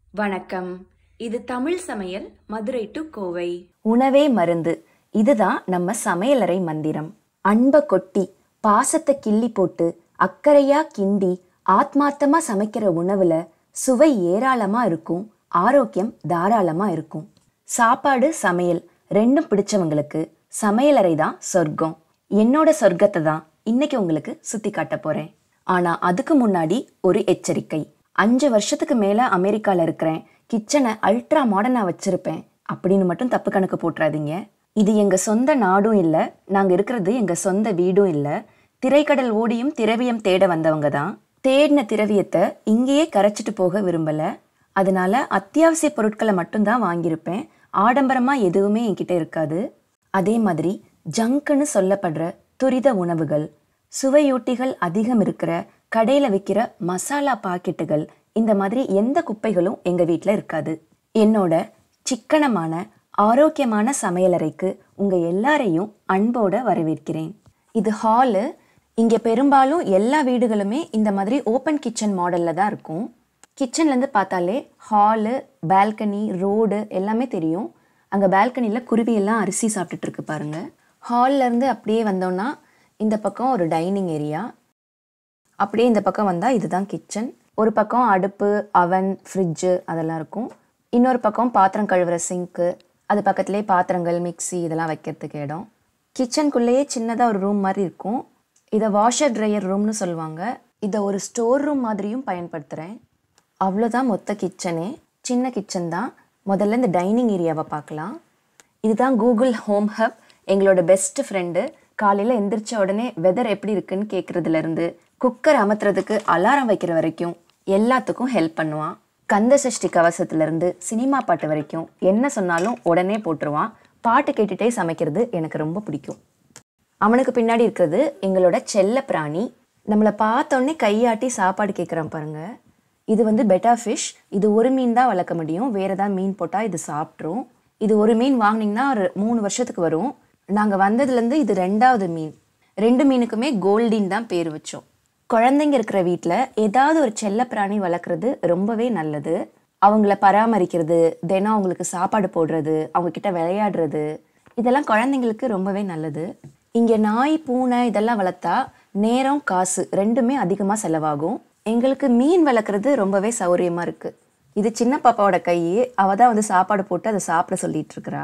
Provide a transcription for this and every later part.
வணக்கம் இது தமிழ் சமையல் மதுரை டு கோவை உணவே மருந்து இதுதான் நம்ம சமையலறை மந்திரம் அன்பை கொட்டி பாசத்தை கிள்ளி போட்டு அக்கறையா கிண்டி ஆத்மார்த்தமா சமைக்கிற உணவுல சுவை ஏராளமா இருக்கும் ஆரோக்கியம் தாராளமா இருக்கும் சாப்பாடு சமையல் ரெண்டும் பிடிச்சவங்களுக்கு சமையலறை தான் சொர்க்கம் என்னோட சொர்க்கத்தை தான் இன்னைக்கு உங்களுக்கு சுத்தி காட்ட போறேன் ஆனா அதுக்கு முன்னாடி ஒரு எச்சரிக்கை அஞ்சு வருஷத்துக்கு மேல அமெரிக்கால இருக்கிறேன் கிச்சனை அல்ட்ரா மாடர்னா வச்சிருப்பேன் அப்படின்னு மட்டும் தப்பு கணக்கு போட்டுறாதீங்க இது எங்க சொந்த நாடும் இல்ல நாங்க இருக்கிறது எங்க சொந்த வீடும் இல்ல திரைக்கடல் ஓடியும் திரவியம் தேட வந்தவங்க தான் தேடின திரவியத்தை இங்கேயே கரைச்சிட்டு போக விரும்பல அதனால அத்தியாவசிய பொருட்களை மட்டும்தான் வாங்கியிருப்பேன் ஆடம்பரமா எதுவுமே என்கிட்ட இருக்காது அதே மாதிரி ஜங்க்னு சொல்லப்படுற துரித உணவுகள் சுவையூட்டிகள் அதிகம் இருக்கிற கடையில விற்கிற மசாலா பாக்கெட்டுகள் இந்த மாதிரி எந்த குப்பைகளும் எங்க வீட்ல இருக்காது என்னோட சிக்கனமான ஆரோக்கியமான சமையலறைக்கு உங்க எல்லாரையும் அன்போட வரவேற்கிறேன் இது ஹாலு இங்க பெரும்பாலும் எல்லா வீடுகளுமே இந்த மாதிரி ஓப்பன் கிச்சன் மாடல்ல தான் இருக்கும் கிச்சன்லேருந்து பார்த்தாலே ஹாலு பால்கனி ரோடு எல்லாமே தெரியும் அங்கே பால்கனியில் குருவியெல்லாம் அரிசி சாப்பிட்டுட்டு இருக்கு பாருங்க ஹால்ல இருந்து அப்படியே வந்தோம்னா இந்த பக்கம் ஒரு டைனிங் ஏரியா அப்படியே இந்த பக்கம் வந்தால் இதுதான் கிச்சன் ஒரு பக்கம் அடுப்பு அவன் ஃப்ரிட்ஜு அதெல்லாம் இருக்கும் இன்னொரு பக்கம் பாத்திரம் கழுவுற சிங்க்கு அது பக்கத்துலேயே பாத்திரங்கள் மிக்ஸி இதெல்லாம் வைக்கிறதுக்கு இடம் கிச்சனுக்குள்ளேயே சின்னதாக ஒரு ரூம் மாதிரி இருக்கும் இதை வாஷர் ட்ரையர் ரூம்னு சொல்லுவாங்க இதை ஒரு ஸ்டோர் ரூம் மாதிரியும் பயன்படுத்துகிறேன் அவ்வளோதான் மொத்த கிச்சனே சின்ன கிச்சன் தான் முதல்ல இந்த டைனிங் ஏரியாவை பார்க்கலாம் இதுதான் கூகுள் ஹோம் ஹப் எங்களோட பெஸ்ட் ஃப்ரெண்டு காலையில் எந்திரிச்ச உடனே வெதர் எப்படி இருக்குன்னு கேட்குறதுல இருந்து குக்கர் அமர்த்துறதுக்கு அலாரம் வைக்கிற வரைக்கும் எல்லாத்துக்கும் ஹெல்ப் பண்ணுவான் கந்த சஷ்டி கவசத்துல இருந்து சினிமா பாட்டு வரைக்கும் என்ன சொன்னாலும் உடனே போட்டுருவான் பாட்டு கேட்டுட்டே சமைக்கிறது எனக்கு ரொம்ப பிடிக்கும் அவனுக்கு பின்னாடி இருக்கிறது எங்களோட செல்ல பிராணி நம்மளை பார்த்தோன்னே கையாட்டி சாப்பாடு கேட்குறான் பாருங்க இது வந்து பெட்டா ஃபிஷ் இது ஒரு மீன் தான் வளர்க்க முடியும் வேற ஏதாவது மீன் போட்டால் இது சாப்பிட்ரும் இது ஒரு மீன் வாங்கினீங்கன்னா ஒரு மூணு வருஷத்துக்கு வரும் நாங்கள் வந்ததுலேருந்து இது ரெண்டாவது மீன் ரெண்டு மீனுக்குமே கோல்டின் தான் பேர் வச்சோம் குழந்தைங்க இருக்கிற வீட்டில் ஏதாவது ஒரு செல்ல பிராணி வளர்க்குறது ரொம்பவே நல்லது அவங்கள பராமரிக்கிறது தினம் அவங்களுக்கு சாப்பாடு போடுறது அவங்க கிட்ட விளையாடுறது இதெல்லாம் குழந்தைங்களுக்கு ரொம்பவே நல்லது இங்கே நாய் பூனை இதெல்லாம் வளர்த்தா நேரம் காசு ரெண்டுமே அதிகமாக செலவாகும் எங்களுக்கு மீன் வளர்க்குறது ரொம்பவே சௌரியமாக இருக்குது இது சின்ன பாப்பாவோட கை அவ தான் வந்து சாப்பாடு போட்டு அதை சாப்பிட சொல்லிட்டு இருக்கிறா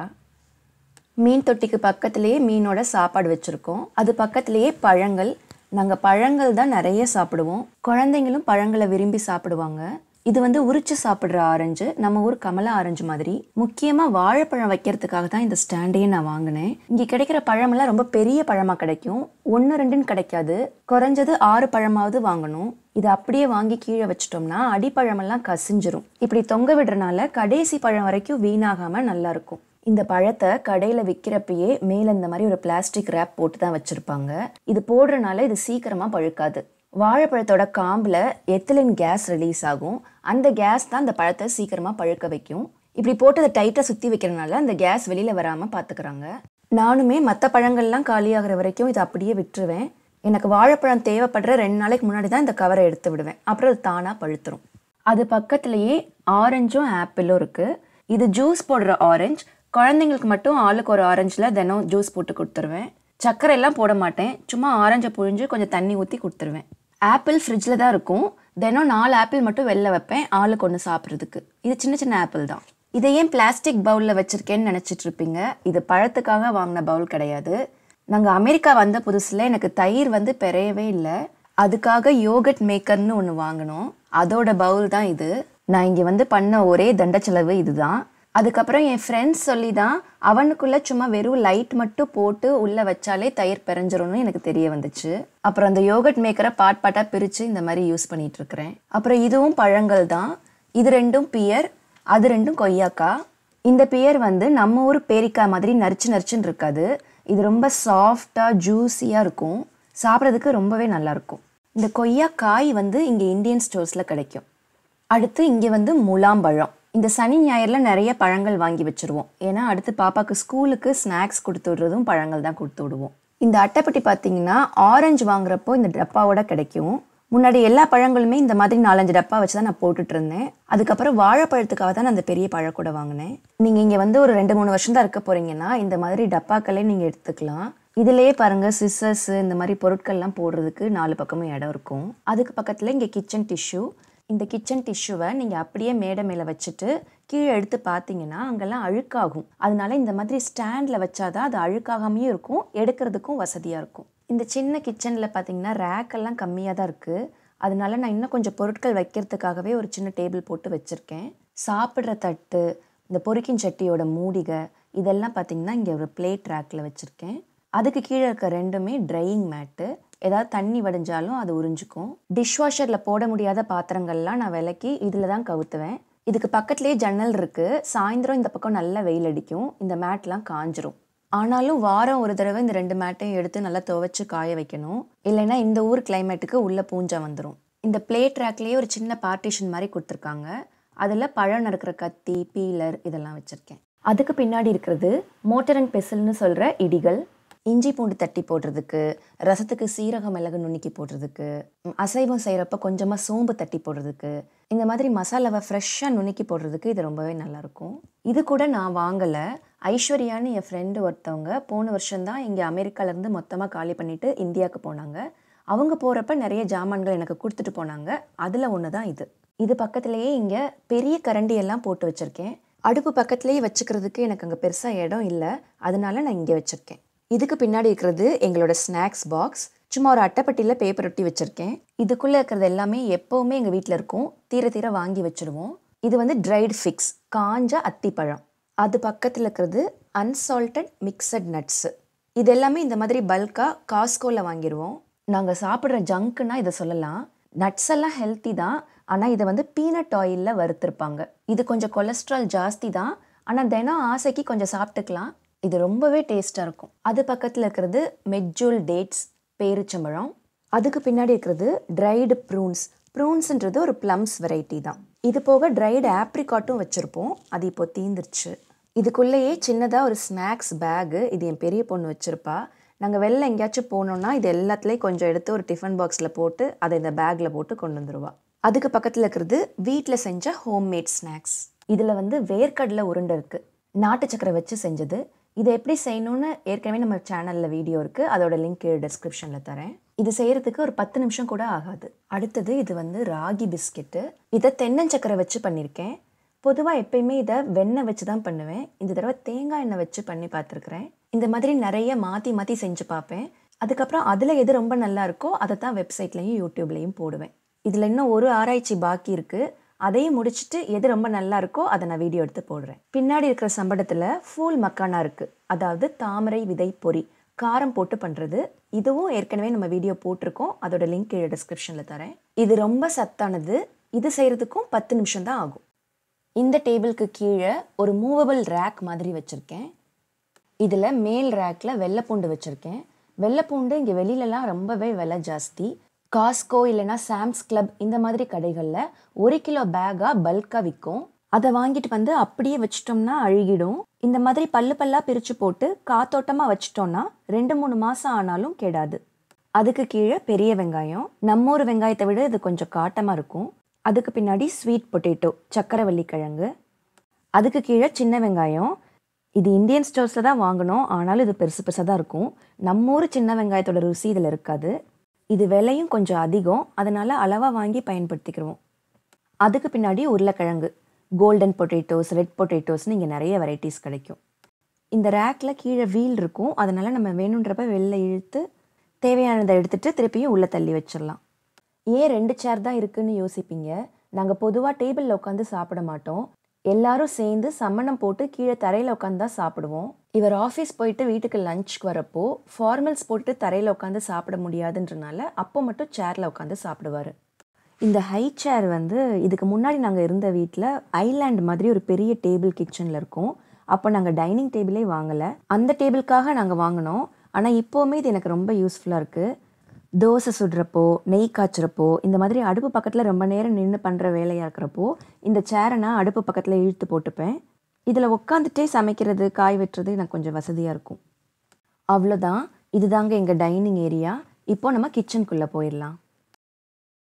மீன் தொட்டிக்கு பக்கத்திலேயே மீனோட சாப்பாடு வச்சுருக்கோம் அது பக்கத்திலேயே பழங்கள் நாங்கள் பழங்கள் தான் நிறைய சாப்பிடுவோம் குழந்தைங்களும் பழங்களை விரும்பி சாப்பிடுவாங்க இது வந்து உரிச்சு சாப்பிட்ற ஆரஞ்சு நம்ம ஊர் கமலா ஆரஞ்சு மாதிரி முக்கியமாக வாழைப்பழம் வைக்கிறதுக்காக தான் இந்த ஸ்டாண்டையே நான் வாங்கினேன் இங்கே கிடைக்கிற பழமெல்லாம் ரொம்ப பெரிய பழமாக கிடைக்கும் ஒன்று ரெண்டுன்னு கிடைக்காது குறைஞ்சது ஆறு பழமாவது வாங்கணும் இதை அப்படியே வாங்கி கீழே வச்சிட்டோம்னா அடிப்பழமெல்லாம் கசிஞ்சிரும் இப்படி தொங்க விடுறனால கடைசி பழம் வரைக்கும் வீணாகாமல் நல்லா இருக்கும் இந்த பழத்தை கடையில் விற்கிறப்பயே மேலே இந்த மாதிரி ஒரு பிளாஸ்டிக் ரேப் போட்டு தான் வச்சுருப்பாங்க இது போடுறனால இது சீக்கிரமாக பழுக்காது வாழைப்பழத்தோட காம்பில் எத்திலின் கேஸ் ரிலீஸ் ஆகும் அந்த கேஸ் தான் இந்த பழத்தை சீக்கிரமாக பழுக்க வைக்கும் இப்படி போட்டு அதை டைட்டாக சுற்றி வைக்கிறனால அந்த கேஸ் வெளியில் வராமல் பார்த்துக்கிறாங்க நானுமே மற்ற பழங்கள்லாம் காலியாகிற வரைக்கும் இதை அப்படியே விட்டுருவேன் எனக்கு வாழைப்பழம் தேவைப்படுற ரெண்டு நாளைக்கு முன்னாடி தான் இந்த கவரை எடுத்து விடுவேன் அப்புறம் அது தானாக பழுத்துரும் அது பக்கத்துலேயே ஆரஞ்சும் ஆப்பிளும் இருக்குது இது ஜூஸ் போடுற ஆரஞ்சு குழந்தைங்களுக்கு மட்டும் ஆளுக்கு ஒரு ஆரஞ்சில் தினம் ஜூஸ் போட்டு கொடுத்துருவேன் சர்க்கரை எல்லாம் போட மாட்டேன் சும்மா ஆரஞ்சை புழிஞ்சு கொஞ்சம் தண்ணி ஊற்றி கொடுத்துருவேன் ஆப்பிள் ஃப்ரிட்ஜில் தான் இருக்கும் தினம் நாலு ஆப்பிள் மட்டும் வெளில வைப்பேன் ஆளுக்கு ஒன்று சாப்பிட்றதுக்கு இது சின்ன சின்ன ஆப்பிள் தான் இதை ஏன் பிளாஸ்டிக் பவுலில் வச்சுருக்கேன்னு நினச்சிட்டு இருப்பீங்க இது பழத்துக்காக வாங்கின பவுல் கிடையாது நாங்கள் அமெரிக்கா வந்த புதுசில் எனக்கு தயிர் வந்து பெறையவே இல்லை அதுக்காக யோகட் மேக்கர்னு ஒன்று வாங்கினோம் அதோட பவுல் தான் இது நான் இங்கே வந்து பண்ண ஒரே தண்ட செலவு இதுதான் அதுக்கப்புறம் என் ஃப்ரெண்ட்ஸ் சொல்லி தான் அவனுக்குள்ள சும்மா வெறும் லைட் மட்டும் போட்டு உள்ளே வச்சாலே தயிர் பெறஞ்சிரும்னு எனக்கு தெரிய வந்துச்சு அப்புறம் அந்த யோகட் மேக்கரை பாட் பாட்டாக பிரித்து இந்த மாதிரி யூஸ் பண்ணிட்டு இருக்கிறேன் அப்புறம் இதுவும் பழங்கள் தான் இது ரெண்டும் பியர் அது ரெண்டும் கொய்யாக்கா இந்த பியர் வந்து நம்ம ஊர் பேரிக்காய் மாதிரி நரிச்சு நரிச்சுன்னு இருக்காது இது ரொம்ப சாஃப்டாக ஜூஸியாக இருக்கும் சாப்பிட்றதுக்கு ரொம்பவே நல்லாயிருக்கும் இந்த கொய்யா காய் வந்து இங்கே இந்தியன் ஸ்டோர்ஸில் கிடைக்கும் அடுத்து இங்கே வந்து முலாம்பழம் இந்த சனி ஞாயிறில் நிறைய பழங்கள் வாங்கி வச்சுருவோம் ஏன்னா அடுத்து பாப்பாக்கு ஸ்கூலுக்கு ஸ்நாக்ஸ் கொடுத்து விடுறதும் பழங்கள் தான் கொடுத்து விடுவோம் இந்த அட்டைப்பெட்டி பார்த்தீங்கன்னா ஆரஞ்சு வாங்குறப்போ இந்த டப்பாவோட கிடைக்கும் முன்னாடி எல்லா பழங்களுமே இந்த மாதிரி நாலஞ்சு டப்பா வச்சு தான் நான் போட்டுட்டு இருந்தேன் அதுக்கப்புறம் வாழைப்பழத்துக்காக தான் நான் அந்த பெரிய பழக்கூடை வாங்கினேன் நீங்கள் இங்கே வந்து ஒரு ரெண்டு மூணு வருஷம் தான் இருக்க போறீங்கன்னா இந்த மாதிரி டப்பாக்களே நீங்கள் எடுத்துக்கலாம் இதுலயே பாருங்க சிசர்ஸ் இந்த மாதிரி பொருட்கள்லாம் போடுறதுக்கு நாலு பக்கமும் இடம் இருக்கும் அதுக்கு பக்கத்தில் இங்கே கிச்சன் டிஷ்யூ இந்த கிச்சன் டிஷ்யூவை நீங்கள் அப்படியே மேடை மேலே வச்சுட்டு கீழே எடுத்து பார்த்தீங்கன்னா அங்கெல்லாம் அழுக்காகும் அதனால இந்த மாதிரி ஸ்டாண்டில் வச்சாதான் அது அழுக்காகாமையும் இருக்கும் எடுக்கிறதுக்கும் வசதியாக இருக்கும் இந்த சின்ன கிச்சனில் பார்த்தீங்கன்னா ரேக்கெல்லாம் கம்மியாக தான் இருக்குது அதனால நான் இன்னும் கொஞ்சம் பொருட்கள் வைக்கிறதுக்காகவே ஒரு சின்ன டேபிள் போட்டு வச்சுருக்கேன் சாப்பிட்ற தட்டு இந்த பொரிக்கின் சட்டியோட மூடிகை இதெல்லாம் பார்த்தீங்கன்னா இங்கே ஒரு பிளேட் ரேக்கில் வச்சுருக்கேன் அதுக்கு கீழே இருக்க ரெண்டுமே ட்ரையிங் மேட்டு ஏதாவது தண்ணி வடிஞ்சாலும் அது உறிஞ்சிக்கும் டிஷ்வாஷரில் போட முடியாத பாத்திரங்கள்லாம் நான் விலக்கி இதில் தான் கவுத்துவேன் இதுக்கு பக்கத்துலேயே ஜன்னல் இருக்குது சாயந்தரம் இந்த பக்கம் நல்லா வெயில் அடிக்கும் இந்த மேட்லாம் காஞ்சிரும் ஆனாலும் வாரம் ஒரு தடவை இந்த ரெண்டு மேட்டையும் எடுத்து நல்லா துவைச்சு காய வைக்கணும் இல்லைன்னா இந்த ஊர் கிளைமேட்டுக்கு உள்ள பூஞ்சா வந்துடும் இந்த பிளேட் ரேக்லேயே ஒரு சின்ன பார்ட்டிஷன் மாதிரி கொடுத்துருக்காங்க அதில் பழம் நறுக்கிற கத்தி பீலர் இதெல்லாம் வச்சுருக்கேன் அதுக்கு பின்னாடி இருக்கிறது மோட்டர் அண்ட் பெசல்னு சொல்கிற இடிகள் இஞ்சி பூண்டு தட்டி போடுறதுக்கு ரசத்துக்கு சீரக மிளகு நுணுக்கி போடுறதுக்கு ம், அசைவம் செய்கிறப்ப கொஞ்சமாக சோம்பு தட்டி போடுறதுக்கு இந்த மாதிரி மசாலாவை ஃப்ரெஷ்ஷாக நுணுக்கி போடுறதுக்கு இது ரொம்பவே நல்லாயிருக்கும் இது கூட நான் வாங்கலை ஐஸ்வர்யான்னு என் ஃப்ரெண்டு ஒருத்தவங்க போன வருஷம்தான் இங்கே அமெரிக்காலேருந்து மொத்தமாக காலி பண்ணிட்டு இந்தியாவுக்கு போனாங்க அவங்க போகிறப்ப நிறைய ஜாமான்கள் எனக்கு கொடுத்துட்டு போனாங்க அதில் ஒன்று தான் இது இது பக்கத்துலேயே இங்கே பெரிய கரண்டி எல்லாம் போட்டு வச்சுருக்கேன் அடுப்பு பக்கத்துலேயே வச்சுக்கிறதுக்கு எனக்கு அங்கே பெருசாக இடம் இல்லை அதனால நான் இங்கே வச்சுருக்கேன் இதுக்கு பின்னாடி இருக்கிறது எங்களோட ஸ்நாக்ஸ் பாக்ஸ் சும்மா ஒரு அட்டைப்பட்டியில் பேப்பர் ஒட்டி வச்சுருக்கேன் இதுக்குள்ளே இருக்கிறது எல்லாமே எப்போவுமே எங்கள் வீட்டில் இருக்கும் தீர தீர வாங்கி வச்சுருவோம் இது வந்து ட்ரைடு ஃபிக்ஸ் காஞ்ச அத்திப்பழம் அது பக்கத்தில் இருக்கிறது அன்சால்டட் மிக்சட் நட்ஸு இது எல்லாமே இந்த மாதிரி பல்காக காஸ்கோவில் வாங்கிடுவோம் நாங்கள் சாப்பிட்ற ஜங்க்குன்னா இதை சொல்லலாம் நட்ஸ் எல்லாம் ஹெல்த்தி தான் ஆனால் இதை வந்து பீனட் ஆயிலில் வறுத்திருப்பாங்க இது கொஞ்சம் கொலஸ்ட்ரால் ஜாஸ்தி தான் ஆனால் தினம் ஆசைக்கு கொஞ்சம் சாப்பிட்டுக்கலாம் இது ரொம்பவே டேஸ்ட்டாக இருக்கும் அது பக்கத்தில் இருக்கிறது மெஜ்ஜூல் டேட்ஸ் பேரிச்சம்பழம் அதுக்கு பின்னாடி இருக்கிறது ட்ரைடு ப்ரூன்ஸ் ப்ரூன்ஸ்ன்றது ஒரு ப்ளம்ஸ் வெரைட்டி தான் இது போக ட்ரைடு ஆப்ரிகாட்டும் வச்சுருப்போம் அது இப்போ தீந்துருச்சு இதுக்குள்ளேயே சின்னதாக ஒரு ஸ்நாக்ஸ் பேகு இது என் பெரிய பொண்ணு வச்சுருப்பா நாங்கள் வெளில எங்கேயாச்சும் போனோம்னா இது எல்லாத்துலேயும் கொஞ்சம் எடுத்து ஒரு டிஃபன் பாக்ஸில் போட்டு அதை இந்த பேக்கில் போட்டு கொண்டு வந்துருவா அதுக்கு பக்கத்தில் இருக்கிறது வீட்டில் செஞ்ச ஹோம்மேட் ஸ்நாக்ஸ் இதில் வந்து வேர்க்கடலை உருண்டை இருக்குது நாட்டு சக்கரை வச்சு செஞ்சது இதை எப்படி செய்யணும்னு ஏற்கனவே நம்ம சேனலில் வீடியோ இருக்குது அதோட லிங்க் டிஸ்கிரிப்ஷனில் தரேன் இது செய்கிறதுக்கு ஒரு பத்து நிமிஷம் கூட ஆகாது அடுத்தது இது வந்து ராகி பிஸ்கெட்டு இதை தென்னஞ்சக்கரை வச்சு பண்ணியிருக்கேன் பொதுவாக எப்பயுமே இதை வெண்ணெய் வச்சு தான் பண்ணுவேன் இந்த தடவை தேங்காய் எண்ணெய் வச்சு பண்ணி பார்த்துருக்குறேன் இந்த மாதிரி நிறைய மாற்றி மாற்றி செஞ்சு பார்ப்பேன் அதுக்கப்புறம் அதில் எது ரொம்ப நல்லா இருக்கோ அதை தான் வெப்சைட்லேயும் யூடியூப்லேயும் போடுவேன் இதில் இன்னும் ஒரு ஆராய்ச்சி பாக்கி இருக்குது அதையும் முடிச்சுட்டு எது ரொம்ப நல்லா இருக்கோ அதை நான் வீடியோ எடுத்து போடுறேன் பின்னாடி இருக்கிற சம்படத்தில் ஃபூல் மக்கானா இருக்குது அதாவது தாமரை விதை பொரி காரம் போட்டு பண்ணுறது இதுவும் ஏற்கனவே நம்ம வீடியோ போட்டிருக்கோம் அதோட லிங்க் கீழே டிஸ்கிரிப்ஷனில் தரேன் இது ரொம்ப சத்தானது இது செய்கிறதுக்கும் பத்து நிமிஷம் தான் ஆகும் இந்த டேபிளுக்கு கீழே ஒரு மூவபிள் ரேக் மாதிரி வச்சுருக்கேன் இதில் மேல் ரேக்கில் வெள்ளைப்பூண்டு வச்சுருக்கேன் வெள்ளைப்பூண்டு இங்கே வெளியிலலாம் ரொம்பவே விலை ஜாஸ்தி காஸ்கோ இல்லைன்னா சாம்ஸ் கிளப் இந்த மாதிரி கடைகளில் ஒரு கிலோ பேக்காக பல்காக விற்கும் அதை வாங்கிட்டு வந்து அப்படியே வச்சிட்டோம்னா அழுகிடும் இந்த மாதிரி பல்லு பல்லாக பிரித்து போட்டு காத்தோட்டமாக வச்சிட்டோம்னா ரெண்டு மூணு மாதம் ஆனாலும் கெடாது அதுக்கு கீழே பெரிய வெங்காயம் நம்ம ஊர் வெங்காயத்தை விட இது கொஞ்சம் காட்டமாக இருக்கும் அதுக்கு பின்னாடி ஸ்வீட் பொட்டேட்டோ சக்கரவள்ளி கிழங்கு அதுக்கு கீழே சின்ன வெங்காயம் இது இந்தியன் ஸ்டோர்ஸில் தான் வாங்கணும் ஆனாலும் இது பெருசு பெருசாக தான் இருக்கும் நம்ம ஊர் சின்ன வெங்காயத்தோட ருசி இதில் இருக்காது இது விலையும் கொஞ்சம் அதிகம் அதனால் அளவாக வாங்கி பயன்படுத்திக்கிறோம் அதுக்கு பின்னாடி உருளைக்கிழங்கு கோல்டன் பொட்டேட்டோஸ் ரெட் பொட்டேட்டோஸ்னு இங்கே நிறைய வெரைட்டிஸ் கிடைக்கும் இந்த ரேக்கில் கீழே வீல் இருக்கும் அதனால் நம்ம வேணுன்றப்ப வெளில இழுத்து தேவையானதை எடுத்துட்டு திருப்பியும் உள்ளே தள்ளி வச்சிடலாம் ஏன் ரெண்டு சேர் தான் இருக்குன்னு யோசிப்பீங்க நாங்கள் பொதுவாக டேபிளில் உட்காந்து சாப்பிட மாட்டோம் எல்லாரும் சேர்ந்து சம்மணம் போட்டு கீழே தரையில் உட்காந்து தான் சாப்பிடுவோம் இவர் ஆஃபீஸ் போயிட்டு வீட்டுக்கு லஞ்சுக்கு வரப்போ ஃபார்மல்ஸ் போட்டு தரையில் உட்காந்து சாப்பிட முடியாதுன்றனால அப்போ மட்டும் சேரில் உட்காந்து சாப்பிடுவார் இந்த ஹை சேர் வந்து இதுக்கு முன்னாடி நாங்கள் இருந்த வீட்டில் ஐலாண்ட் மாதிரி ஒரு பெரிய டேபிள் கிச்சனில் இருக்கும் அப்போ நாங்கள் டைனிங் டேபிளே வாங்கலை அந்த டேபிளுக்காக நாங்கள் வாங்கினோம் ஆனால் இப்போவுமே இது எனக்கு ரொம்ப யூஸ்ஃபுல்லாக இருக்குது தோசை சுடுறப்போ நெய் காய்ச்சுறப்போ இந்த மாதிரி அடுப்பு பக்கத்தில் ரொம்ப நேரம் நின்று பண்ணுற வேலையாக இருக்கிறப்போ இந்த சேரை நான் அடுப்பு பக்கத்தில் இழுத்து போட்டுப்பேன் இதில் உட்காந்துட்டே சமைக்கிறது காய் வெட்டுறது எனக்கு கொஞ்சம் வசதியாக இருக்கும் அவ்வளோதான் இதுதாங்க எங்கள் டைனிங் ஏரியா இப்போ நம்ம கிச்சனுக்குள்ளே போயிடலாம்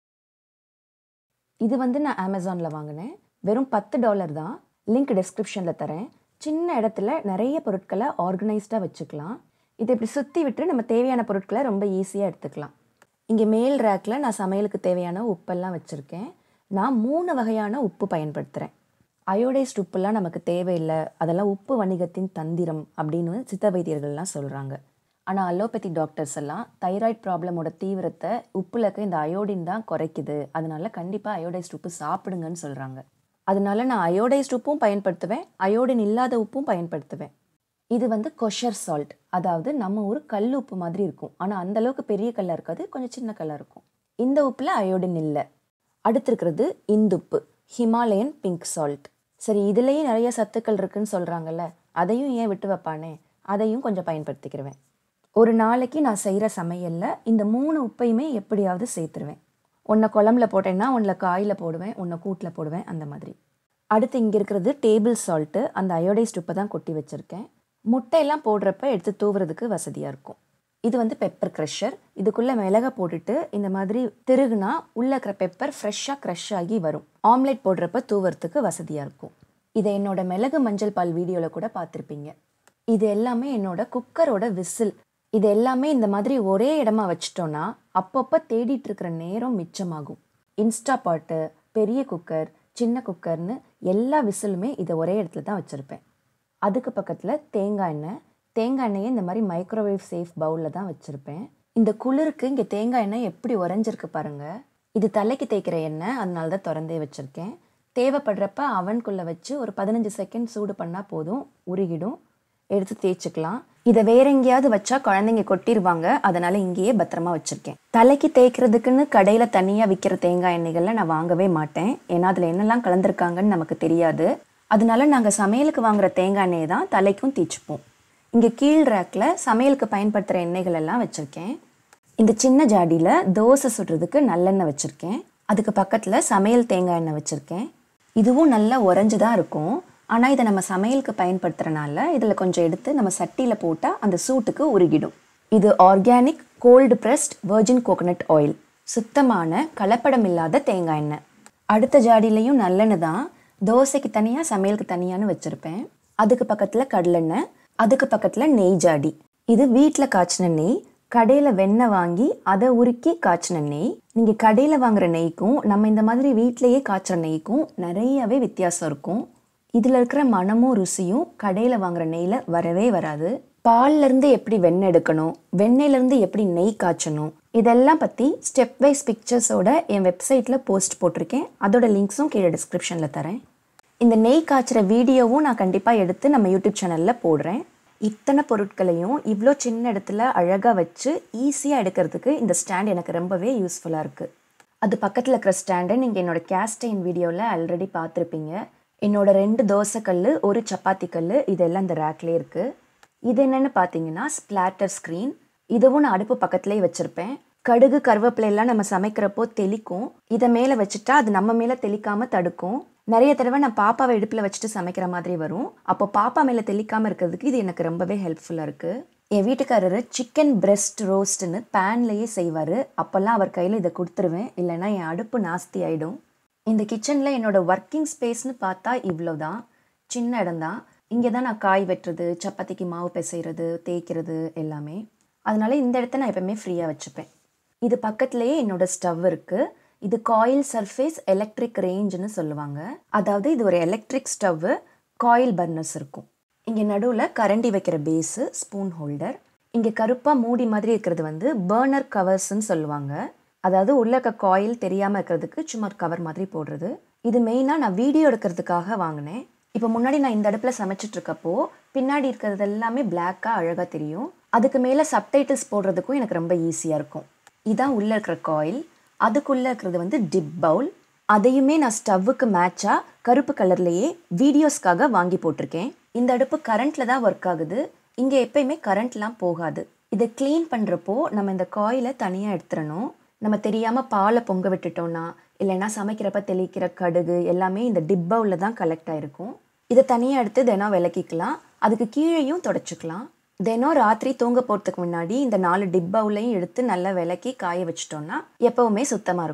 இது வந்து நான் அமேசானில் வாங்கினேன் வெறும் பத்து டாலர் தான் லிங்க் டிஸ்கிரிப்ஷனில் தரேன் சின்ன இடத்துல நிறைய பொருட்களை ஆர்கனைஸ்டாக வச்சுக்கலாம் இதை இப்படி சுற்றி விட்டு நம்ம தேவையான பொருட்களை ரொம்ப ஈஸியாக எடுத்துக்கலாம் இங்கே மேல் ரேக்கில் நான் சமையலுக்கு தேவையான உப்பெல்லாம் வச்சுருக்கேன் நான் மூணு வகையான உப்பு பயன்படுத்துகிறேன் அயோடைஸ்ட் உப்புலாம் நமக்கு தேவையில்லை அதெல்லாம் உப்பு வணிகத்தின் தந்திரம் அப்படின்னு சித்த வைத்தியர்கள்லாம் சொல்கிறாங்க ஆனால் அலோபதி டாக்டர்ஸ் எல்லாம் தைராய்டு ப்ராப்ளமோட தீவிரத்தை உப்புல இருக்க இந்த அயோடின் தான் குறைக்குது அதனால கண்டிப்பாக அயோடைஸ்ட் உப்பு சாப்பிடுங்கன்னு சொல்கிறாங்க அதனால நான் அயோடைஸ்ட் உப்பும் பயன்படுத்துவேன் அயோடின் இல்லாத உப்பும் பயன்படுத்துவேன் இது வந்து கொஷர் சால்ட் அதாவது நம்ம ஊர் கல் உப்பு மாதிரி இருக்கும் ஆனால் அந்த அளவுக்கு பெரிய கல்லாக இருக்காது கொஞ்சம் சின்ன கல்லாக இருக்கும் இந்த உப்பில் அயோடின் இல்லை அடுத்து இருக்கிறது இந்துப்பு ஹிமாலயன் பிங்க் சால்ட் சரி இதுலேயே நிறைய சத்துக்கள் இருக்குன்னு சொல்கிறாங்கல்ல அதையும் ஏன் விட்டு வைப்பானே அதையும் கொஞ்சம் பயன்படுத்திக்கிருவேன் ஒரு நாளைக்கு நான் செய்கிற சமையலில் இந்த மூணு உப்பையுமே எப்படியாவது சேர்த்துருவேன் ஒன்றை குழம்புல போட்டேன்னா ஒன்றில் காயில் போடுவேன் ஒன்றை கூட்டில் போடுவேன் அந்த மாதிரி அடுத்து இங்கே இருக்கிறது டேபிள் சால்ட்டு அந்த அயோடைஸ்ட் உப்பை தான் கொட்டி வச்சுருக்கேன் முட்டையெல்லாம் போடுறப்ப எடுத்து தூவுறதுக்கு வசதியாக இருக்கும் இது வந்து பெப்பர் க்ரஷர் இதுக்குள்ளே மிளகை போட்டுட்டு இந்த மாதிரி திருகுனா உள்ளே இருக்கிற பெப்பர் ஃப்ரெஷ்ஷாக க்ரஷ் ஆகி வரும் ஆம்லெட் போடுறப்ப தூவுறதுக்கு வசதியாக இருக்கும் இதை என்னோட மிளகு மஞ்சள் பால் வீடியோவில் கூட பார்த்துருப்பீங்க இது எல்லாமே என்னோட குக்கரோட விசில் இது எல்லாமே இந்த மாதிரி ஒரே இடமா வச்சிட்டோன்னா அப்பப்போ தேடிட்டு இருக்கிற நேரம் மிச்சமாகும் இன்ஸ்டா பாட்டு பெரிய குக்கர் சின்ன குக்கர்னு எல்லா விசிலுமே இதை ஒரே இடத்துல தான் வச்சுருப்பேன் அதுக்கு பக்கத்தில் தேங்காய் எண்ணெய் தேங்காய் எண்ணெயை இந்த மாதிரி மைக்ரோவேவ் சேஃப் பவுலில் தான் வச்சுருப்பேன் இந்த குளிருக்கு இங்கே தேங்காய் எண்ணெய் எப்படி உறைஞ்சிருக்கு பாருங்க இது தலைக்கு தேய்க்கிற எண்ணெய் அதனால தான் திறந்தே வச்சுருக்கேன் தேவைப்படுறப்ப அவனுக்குள்ளே வச்சு ஒரு பதினஞ்சு செகண்ட் சூடு பண்ணால் போதும் உருகிடும் எடுத்து தேய்ச்சிக்கலாம் இதை வேற எங்கேயாவது வச்சா குழந்தைங்க கொட்டிடுவாங்க அதனால இங்கேயே பத்திரமா வச்சிருக்கேன் தலைக்கு தேய்க்கிறதுக்குன்னு கடையில தனியா விற்கிற தேங்காய் எண்ணெய்களை நான் வாங்கவே மாட்டேன் ஏன்னா அதுல என்னெல்லாம் கலந்துருக்காங்கன்னு நமக்கு தெரியாது அதனால நாங்க சமையலுக்கு வாங்குற தேங்காய் எண்ணெயை தான் தலைக்கும் தேய்ச்சிப்போம் இங்க கீழ் ரேக்ல சமையலுக்கு பயன்படுத்துற எண்ணெய்கள் எல்லாம் வச்சிருக்கேன் இந்த சின்ன ஜாடியில் தோசை சுடுறதுக்கு நல்லெண்ணெய் வச்சுருக்கேன் அதுக்கு பக்கத்தில் சமையல் தேங்காய் எண்ணெய் வச்சுருக்கேன் இதுவும் நல்லா உறைஞ்சு தான் இருக்கும் ஆனால் இதை நம்ம சமையலுக்கு பயன்படுத்துறனால இதில் கொஞ்சம் எடுத்து நம்ம சட்டியில் போட்டால் அந்த சூட்டுக்கு உருகிடும் இது organic cold pressed virgin coconut oil சுத்தமான கலப்படம் இல்லாத தேங்காய் எண்ணெய் அடுத்த ஜாடிலையும் நல்லெண்ணெய் தான் தோசைக்கு தனியாக சமையலுக்கு தனியான்னு வச்சுருப்பேன் அதுக்கு பக்கத்தில் கடலெண்ணெய் அதுக்கு பக்கத்தில் நெய் ஜாடி இது வீட்டில் காய்ச்சின நெய் கடையில் வெண்ணெய் வாங்கி அதை உருக்கி காய்ச்சின நெய் நீங்கள் கடையில் வாங்குற நெய்க்கும் நம்ம இந்த மாதிரி வீட்டிலேயே காய்ச்சுற நெய்க்கும் நிறையவே வித்தியாசம் இருக்கும் இதில் இருக்கிற மனமும் ருசியும் கடையில் வாங்குற நெய்யில் வரவே வராது பால்ல இருந்து எப்படி வெண்ணெய் எடுக்கணும் வெண்ணெயிலேருந்து எப்படி நெய் காய்ச்சணும் இதெல்லாம் பற்றி ஸ்டெப் வைஸ் பிக்சர்ஸோட என் வெப்சைட்டில் போஸ்ட் போட்டிருக்கேன் அதோட லிங்க்ஸும் கீழே டிஸ்கிரிப்ஷனில் தரேன் இந்த நெய் காய்ச்சுற வீடியோவும் நான் கண்டிப்பாக எடுத்து நம்ம யூடியூப் சேனலில் போடுறேன் இத்தனை பொருட்களையும் இவ்வளோ சின்ன இடத்துல அழகாக வச்சு ஈஸியாக எடுக்கிறதுக்கு இந்த ஸ்டாண்ட் எனக்கு ரொம்பவே யூஸ்ஃபுல்லாக இருக்குது அது பக்கத்தில் இருக்கிற ஸ்டாண்டை நீங்கள் என்னோட கேஸ்டைன் வீடியோவில் ஆல்ரெடி பார்த்துருப்பீங்க என்னோட ரெண்டு தோசை கல் ஒரு சப்பாத்தி கல் இதெல்லாம் இந்த ரேக்லேயே இருக்குது இது என்னென்னு பார்த்தீங்கன்னா ஸ்பிளாட்டர் ஸ்க்ரீன் இதுவும் நான் அடுப்பு பக்கத்துலேயே வச்சுருப்பேன் கடுகு கருவேப்பிலை எல்லாம் நம்ம சமைக்கிறப்போ தெளிக்கும் இதை மேலே வச்சுட்டா அது நம்ம மேலே தெளிக்காமல் தடுக்கும் நிறைய தடவை நான் பாப்பாவை இடுப்பில் வச்சுட்டு சமைக்கிற மாதிரி வரும் அப்போ பாப்பா மேலே தெளிக்காமல் இருக்கிறதுக்கு இது எனக்கு ரொம்பவே ஹெல்ப்ஃபுல்லாக இருக்குது என் வீட்டுக்காரரு சிக்கன் பிரெஸ்ட் ரோஸ்ட்னு பேன்லேயே செய்வார் அப்போல்லாம் அவர் கையில் இதை கொடுத்துருவேன் இல்லைன்னா என் அடுப்பு நாஸ்தி ஆகிடும் இந்த கிச்சனில் என்னோட ஒர்க்கிங் ஸ்பேஸ்னு பார்த்தா இவ்வளோதான் சின்ன இடம்தான் இங்கே தான் நான் காய் வெட்டுறது சப்பாத்திக்கு மாவு பிசைறது தேய்க்கிறது எல்லாமே அதனால இந்த இடத்த நான் எப்பவுமே ஃப்ரீயாக வச்சுப்பேன் இது பக்கத்துலேயே என்னோட ஸ்டவ் இருக்குது இது காயில் சர்ஃபேஸ் எலக்ட்ரிக் ரேஞ்சுன்னு சொல்லுவாங்க அதாவது இது ஒரு எலக்ட்ரிக் ஸ்டவ்வு காயில் பர்னர்ஸ் இருக்கும் இங்கே நடுவில் கரண்டி வைக்கிற பேஸு ஸ்பூன் ஹோல்டர் இங்கே கருப்பாக மூடி மாதிரி இருக்கிறது வந்து பர்னர் கவர்ஸ்ன்னு சொல்லுவாங்க அதாவது உள்ள இருக்க காயில் தெரியாமல் இருக்கிறதுக்கு சும்மா கவர் மாதிரி போடுறது இது மெயினாக நான் வீடியோ எடுக்கிறதுக்காக வாங்கினேன் இப்போ முன்னாடி நான் இந்த அடுப்பில் சமைச்சிட்டு இருக்கப்போ பின்னாடி இருக்கிறது எல்லாமே பிளாக்காக அழகாக தெரியும் அதுக்கு மேலே சப்டைட்டில்ஸ் போடுறதுக்கும் எனக்கு ரொம்ப ஈஸியாக இருக்கும் இதான் உள்ளே இருக்கிற காயில் அதுக்குள்ளே இருக்கிறது வந்து டிப் பவுல் அதையுமே நான் ஸ்டவ்வுக்கு மேட்சாக கருப்பு கலர்லேயே வீடியோஸ்க்காக வாங்கி போட்டிருக்கேன் இந்த அடுப்பு கரண்ட்டில் தான் ஒர்க் ஆகுது இங்கே எப்பயுமே கரண்ட்லாம் போகாது இதை க்ளீன் பண்ணுறப்போ நம்ம இந்த காயிலை தனியாக எடுத்துடணும் நம்ம தெரியாமல் பாலை பொங்க விட்டுட்டோம்னா இல்லைன்னா சமைக்கிறப்ப தெளிக்கிற கடுகு எல்லாமே இந்த டிப் பவுலில் தான் கலெக்ட் ஆகிருக்கும் இதை தனியாக எடுத்து தினம் விளக்கிக்கலாம் அதுக்கு கீழேயும் தொடச்சிக்கலாம் தினம் ராத்திரி தூங்க போகிறதுக்கு முன்னாடி இந்த நாலு டிப் பவுலையும் எடுத்து நல்லா விளக்கி காய வச்சிட்டோம்னா எப்பவுமே சுத்தமாக இருக்கும்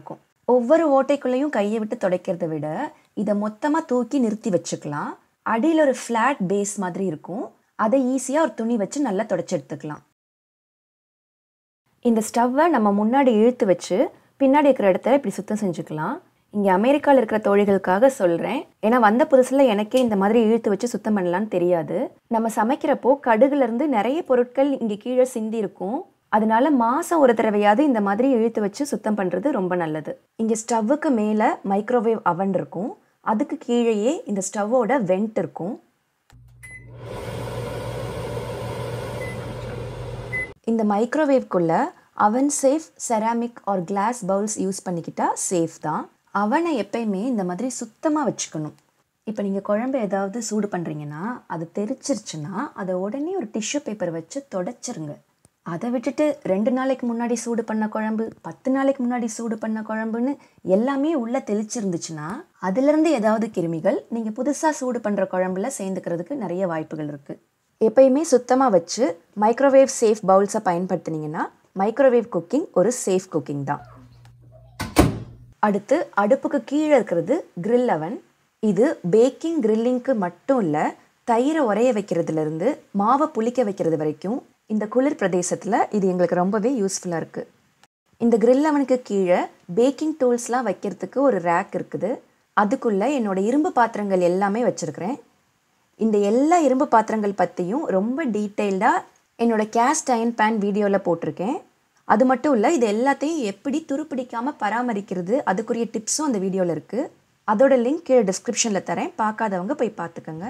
ஒவ்வொரு ஓட்டைக்குள்ளேயும் கையை விட்டு துடைக்கிறத விட இதை மொத்தமாக தூக்கி நிறுத்தி வச்சுக்கலாம் அடியில் ஒரு ஃப்ளாட் பேஸ் மாதிரி இருக்கும் அதை ஈஸியாக ஒரு துணி வச்சு நல்லா தொடச்சி எடுத்துக்கலாம் இந்த ஸ்டவ்வை நம்ம முன்னாடி இழுத்து வச்சு பின்னாடி இருக்கிற இடத்துல இப்படி சுத்தம் செஞ்சுக்கலாம் இங்கே அமெரிக்காவில் இருக்கிற தோழிகளுக்காக சொல்கிறேன் ஏன்னா வந்த புதுசில் எனக்கே இந்த மாதிரி இழுத்து வச்சு சுத்தம் பண்ணலான்னு தெரியாது நம்ம சமைக்கிறப்போ கடுகுலேருந்து நிறைய பொருட்கள் இங்கே கீழே சிந்தி இருக்கும் அதனால மாதம் ஒரு தடவையாவது இந்த மாதிரி இழுத்து வச்சு சுத்தம் பண்ணுறது ரொம்ப நல்லது இங்கே ஸ்டவ்வுக்கு மேலே மைக்ரோவேவ் அவன் இருக்கும் அதுக்கு கீழேயே இந்த ஸ்டவ்வோட வெண்ட் இருக்கும் இந்த மைக்ரோவேவ்க்குள்ள oven safe ceramic or glass bowls use பண்ணிக்கிட்டா சேஃப் தான் அவனை எப்பயுமே இந்த மாதிரி சுத்தமாக வச்சுக்கணும் இப்போ நீங்கள் குழம்பு ஏதாவது சூடு பண்ணுறீங்கன்னா அது தெரிச்சிருச்சுன்னா அதை உடனே ஒரு டிஷ்யூ பேப்பர் வச்சு தொடச்சிருங்க அதை விட்டுட்டு ரெண்டு நாளைக்கு முன்னாடி சூடு பண்ண குழம்பு பத்து நாளைக்கு முன்னாடி சூடு பண்ண குழம்புன்னு எல்லாமே உள்ளே தெளிச்சிருந்துச்சுன்னா அதுலேருந்து ஏதாவது கிருமிகள் நீங்கள் புதுசாக சூடு பண்ணுற குழம்புல சேர்ந்துக்கிறதுக்கு நிறைய வாய்ப்புகள் இருக்குது எப்பயுமே சுத்தமாக வச்சு மைக்ரோவேவ் சேஃப் பவுல்ஸை பயன்படுத்துனீங்கன்னா மைக்ரோவேவ் குக்கிங் ஒரு சேஃப் குக்கிங் தான் அடுத்து அடுப்புக்கு கீழே இருக்கிறது grill அவன் இது பேக்கிங் கிரில்லிங்க்கு மட்டும் இல்லை தயிரை உரைய வைக்கிறதுலேருந்து மாவை புளிக்க வைக்கிறது வரைக்கும் இந்த குளிர் பிரதேசத்தில் இது எங்களுக்கு ரொம்பவே யூஸ்ஃபுல்லாக இருக்குது இந்த grill அவனுக்கு கீழே பேக்கிங் டூல்ஸ்லாம் வைக்கிறதுக்கு ஒரு ரேக் இருக்குது அதுக்குள்ளே என்னோட இரும்பு பாத்திரங்கள் எல்லாமே வச்சுருக்கிறேன் இந்த எல்லா இரும்பு பாத்திரங்கள் பற்றியும் ரொம்ப டீட்டெயில்டாக என்னோட கேஸ்ட் அயன் பேன் வீடியோவில் போட்டிருக்கேன் அது மட்டும் இல்லை இது எல்லாத்தையும் எப்படி துருப்பிடிக்காமல் பராமரிக்கிறது அதுக்குரிய டிப்ஸும் அந்த வீடியோவில் இருக்குது அதோட லிங்க் கீழே டிஸ்கிரிப்ஷனில் தரேன் பார்க்காதவங்க போய் பார்த்துக்கோங்க